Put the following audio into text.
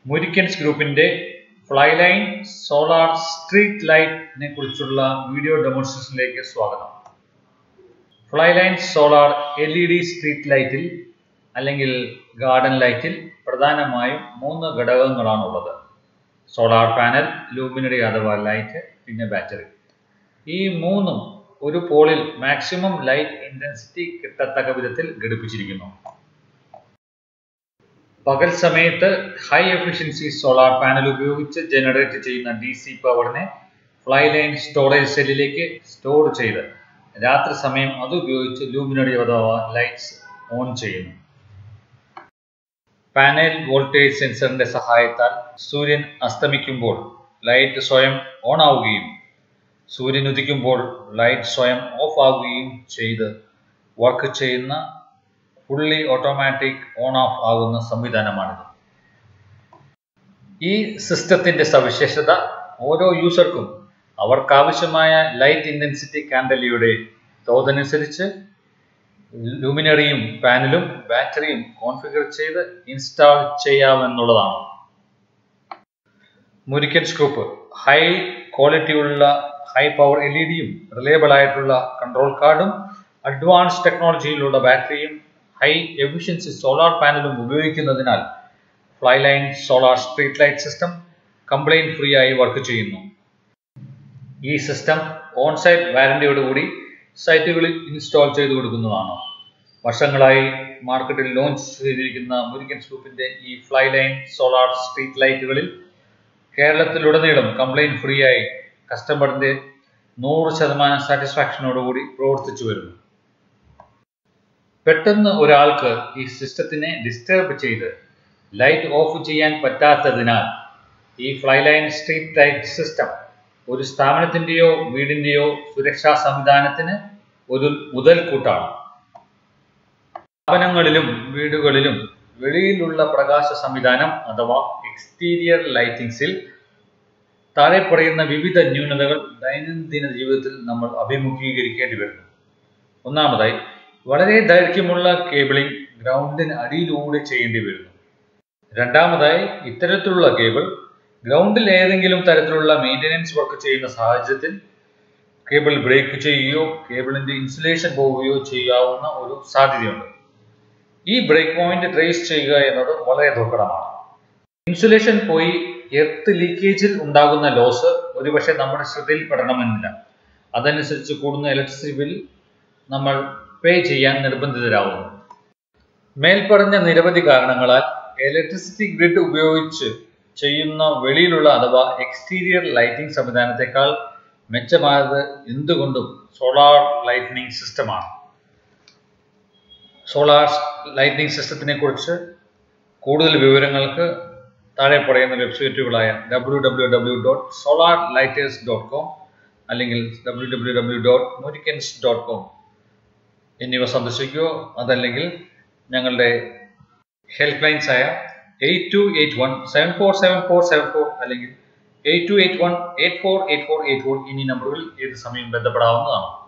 മുരിക്കൻസ് ഗ്രൂപ്പിന്റെ Flyline solar street ലൈറ്റിനെ കുറിച്ചുള്ള video ഡെമോൺസ്ട്രേഷനിലേക്ക് സ്വാഗതം Flyline solar L E D street ലൈറ്റിൽ അല്ലെങ്കിൽ ഗാർഡൻ ലൈറ്റിൽ പ്രധാനമായും മൂന്ന് ഘടകങ്ങളാണുള്ളത് സോളാർ പാനൽ ലൂമിനറി അഥവാ ലൈറ്റ് പിന്നെ ബാറ്ററി ഈ മൂന്നും ഒരു പോളിൽ മാക്സിമം ലൈറ്റ് ഇന്റൻസിറ്റി കിട്ടത്തക്ക വിധത്തിൽ ഘടിപ്പിച്ചിരിക്കുന്നു പകൽ സമയത്ത് ഹൈ എഫിഷ്യൻസി സോളാർ പാനൽ ഉപയോഗിച്ച് ജനറേറ്റ് ചെയ്യുന്ന ഡി സി പവറിനെ ഫ്ലൈ ലൈൻ സ്റ്റോറേജ് സെല്ലിലേക്ക് സ്റ്റോർ ചെയ്ത് രാത്രി സമയം അത് ഉപയോഗിച്ച് ലൂമിനറി അഥവാ ലൈറ്റ്സ് ഓൺ ചെയ്യുന്നു പാനൽ വോൾട്ടേജ് സെൻസറിന്റെ സഹായത്താൽ സൂര്യൻ അസ്തമിക്കുമ്പോൾ ലൈറ്റ് സ്വയം ഓൺ ആവുകയും സൂര്യൻ ഉദിക്കുമ്പോൾ ലൈറ്റ് സ്വയം ഓഫ് ആവുകയും ചെയ്ത് വർക്ക് ചെയ്യുന്ന ഫുള്ളി ഓട്ടോമാറ്റിക് ഓൺ ഓഫ് ആകുന്ന സംവിധാനമാണിത് ഈ സിസ്റ്റത്തിന്റെ സവിശേഷത ഓരോ യൂസർക്കും അവർക്കാവശ്യമായ ലൈറ്റ് ഇന്റൻസിറ്റി കാൻഡലിയുടെ തോതനുസരിച്ച് ലൂമിനറിയും പാനലും ബാറ്ററിയും കോൺഫിഗർ ചെയ്ത് ഇൻസ്റ്റാൾ ചെയ്യാമെന്നുള്ളതാണ് മുരിക്കൻ സ്കൂപ്പ് ഹൈ ക്വാളിറ്റിയുള്ള ഹൈ പവർ എൽ ഇ ഡിയും റിലയബിൾ ആയിട്ടുള്ള കൺട്രോൾ കാർഡും അഡ്വാൻസ് ടെക്നോളജിയിലുള്ള ബാറ്ററിയും ഹൈ എഫിഷ്യൻസി സോളാർ പാനലും ഉപയോഗിക്കുന്നതിനാൽ fly line solar street light system complaint free ആയി വർക്ക് ചെയ്യുന്നു ഈ സിസ്റ്റം ഓൺ സൈറ്റ് വാരണ്ടിയോടുകൂടി സൈറ്റുകളിൽ ഇൻസ്റ്റാൾ ചെയ്തു കൊടുക്കുന്നതാണ് വർഷങ്ങളായി മാർക്കറ്റിൽ ലോഞ്ച് ചെയ്തിരിക്കുന്ന മുരിക്കൻ സ്കൂപ്പിന്റെ ഈ ഫ്ലൈ ലൈൻ സോളാർ സ്ട്രീറ്റ് ലൈറ്റുകളിൽ കേരളത്തിലുടനീളം കംപ്ലൈൻറ്റ് ഫ്രീ ആയി കസ്റ്റമറിന്റെ നൂറ് ശതമാനം സാറ്റിസ്ഫാക്ഷനോടുകൂടി പ്രവർത്തിച്ചു വരുന്നു പെട്ടെന്ന് ഒരാൾക്ക് ഈ സിസ്റ്റത്തിനെ ഡിസ്റ്റർബ് ചെയ്ത് ലൈറ്റ് ഓഫ് ചെയ്യാൻ പറ്റാത്തതിനാൽ ഈ ഫ്ലൈലൈൻ സ്ട്രീറ്റ് ലൈറ്റ് സിസ്റ്റം ഒരു സ്ഥാപനത്തിന്റെയോ വീടിന്റെയോ സുരക്ഷാ സംവിധാനത്തിന് ഒരു മുതൽക്കൂട്ടാണ് സ്ഥാപനങ്ങളിലും വീടുകളിലും വെളിയിലുള്ള പ്രകാശ സംവിധാനം അഥവാ എക്സ്റ്റീരിയർ ലൈറ്റിംഗ്സിൽ താഴെ പറയുന്ന വിവിധ ന്യൂനതകൾ ദൈനംദിന ജീവിതത്തിൽ നമ്മൾ അഭിമുഖീകരിക്കേണ്ടി വരുന്നു ഒന്നാമതായി വളരെ ദൈർഘ്യമുള്ള കേബിളിംഗ് ഗ്രൗണ്ടിന് അടിയിലൂടെ ചെയ്യേണ്ടി വരുന്നു രണ്ടാമതായി ഇത്തരത്തിലുള്ള കേബിൾ ഗ്രൗണ്ടിൽ ഏതെങ്കിലും തരത്തിലുള്ള മെയിൻ്റനൻസ് വർക്ക് ചെയ്യുന്ന സാഹചര്യത്തിൽ കേബിൾ ബ്രേക്ക് ചെയ്യുകയോ കേബിളിന്റെ ഇൻസുലേഷൻ പോവുകയോ ചെയ്യാവുന്ന ഒരു സാധ്യതയുണ്ട് ഈ ബ്രേക്ക് പോയിന്റ് ട്രേസ് ചെയ്യുക എന്നത് വളരെ ദുർഘടമാണ് ഇൻസുലേഷൻ പോയി എർത്ത് ലീക്കേജിൽ ഉണ്ടാകുന്ന ലോസ് ഒരുപക്ഷെ നമ്മുടെ ശ്രദ്ധയിൽ പെടണമെന്നില്ല അതനുസരിച്ച് കൂടുന്ന ഇലക്ട്രിസിറ്റി ബിൽ നമ്മൾ പേ ചെയ്യാൻ നിർബന്ധിതരാകുന്നു മേൽപ്പറഞ്ഞ നിരവധി കാരണങ്ങളാൽ ഇലക്ട്രിസിറ്റി ഗ്രിഡ് ഉപയോഗിച്ച് ചെയ്യുന്ന വെളിയിലുള്ള അഥവാ എക്സ്റ്റീരിയർ ലൈറ്റിംഗ് സംവിധാനത്തെക്കാൾ മെച്ചമായത് എന്തുകൊണ്ടും സോളാർ ലൈറ്റിനിങ് സിസ്റ്റമാണ് സോളാർ ലൈറ്റിനിങ് സിസ്റ്റത്തിനെ കുറിച്ച് കൂടുതൽ വിവരങ്ങൾക്ക് താഴെ പറയുന്ന വെബ്സൈറ്റുകളായ W W W dot solar lighters dot com അല്ലെങ്കിൽ W W W dot Murickens dot com എന്നിവ സന്ദർശിക്കുകയോ അതല്ലെങ്കിൽ ഞങ്ങളുടെ ഹെൽപ്പ് ലൈൻസ് ആയ eight two eight one seven four seven four seven four അല്ലെങ്കിൽ eight two eight one eight four eight four eight four എന്നീ നമ്പറുകളിൽ ഏത് സമയം ബന്ധപ്പെടാവുന്നതാണ്